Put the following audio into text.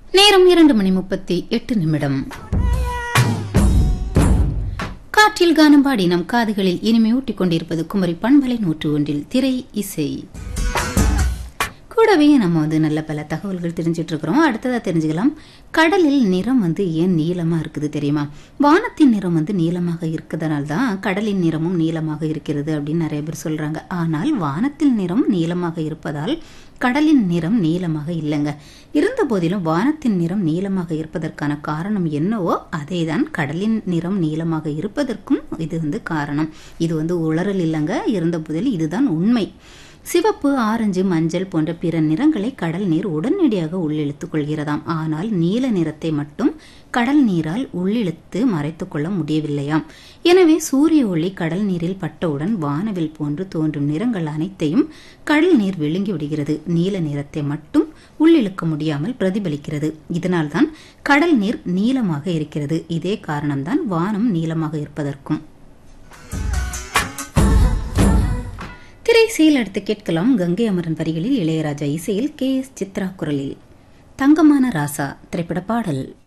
நேரம் இரண்டு மணி முப்பத்தி எட்டு நிமிடம் காற்றில் கானம் பாடி நம் காதுகளில் இனிமை ஊட்டிக் கொண்டிருப்பது குமரி பண்பலை நூற்று ஒன்றில் திரை இசை கூடவே நம்ம வந்து நல்ல பல தகவல்கள் தெரிஞ்சிட்டு இருக்கிறோம் அடுத்ததா தெரிஞ்சுக்கலாம் கடலில் நிறம் வந்து ஏன் நீளமா இருக்குது தெரியுமா வானத்தின் நிறம் வந்து நீளமாக இருக்கிறதுனால தான் கடலின் நிறமும் நீளமாக இருக்கிறது அப்படின்னு நிறைய பேர் சொல்றாங்க ஆனால் வானத்தில் நிறம் நீளமாக இருப்பதால் கடலின் நிறம் நீளமாக இல்லைங்க இருந்த போதிலும் வானத்தின் நிறம் நீளமாக இருப்பதற்கான காரணம் என்னவோ அதேதான் கடலின் நிறம் நீளமாக இருப்பதற்கும் இது வந்து காரணம் இது வந்து உளறல் இல்லைங்க இருந்த போதிலும் இதுதான் உண்மை சிவப்பு ஆரஞ்சு மஞ்சள் போன்ற பிற நிறங்களை கடல் நீர் உடனடியாக உள்ளிழுத்துக் கொள்கிறதாம் ஆனால் நீல நிறத்தை மட்டும் கடல் நீரால் உள்ளிழுத்து மறைத்துக் கொள்ள முடியவில்லையாம் எனவே சூரிய ஒளி கடல் நீரில் பட்டவுடன் வானவில் போன்று தோன்றும் நிறங்கள் அனைத்தையும் கடல் நீர் விழுங்கி விடுகிறது நீல நிறத்தை மட்டும் உள்ளிழுக்க முடியாமல் பிரதிபலிக்கிறது இதனால்தான் கடல் நீர் நீளமாக இருக்கிறது இதே காரணம்தான் வானம் நீளமாக இருப்பதற்கும் திரைசீல் அடுத்து கேட்கலாம் கங்கை அமரன் வரிகளில் இளையராஜா இசையில் கே எஸ் சித்ரா குரலில் தங்கமான ராசா திரைப்பட பாடல்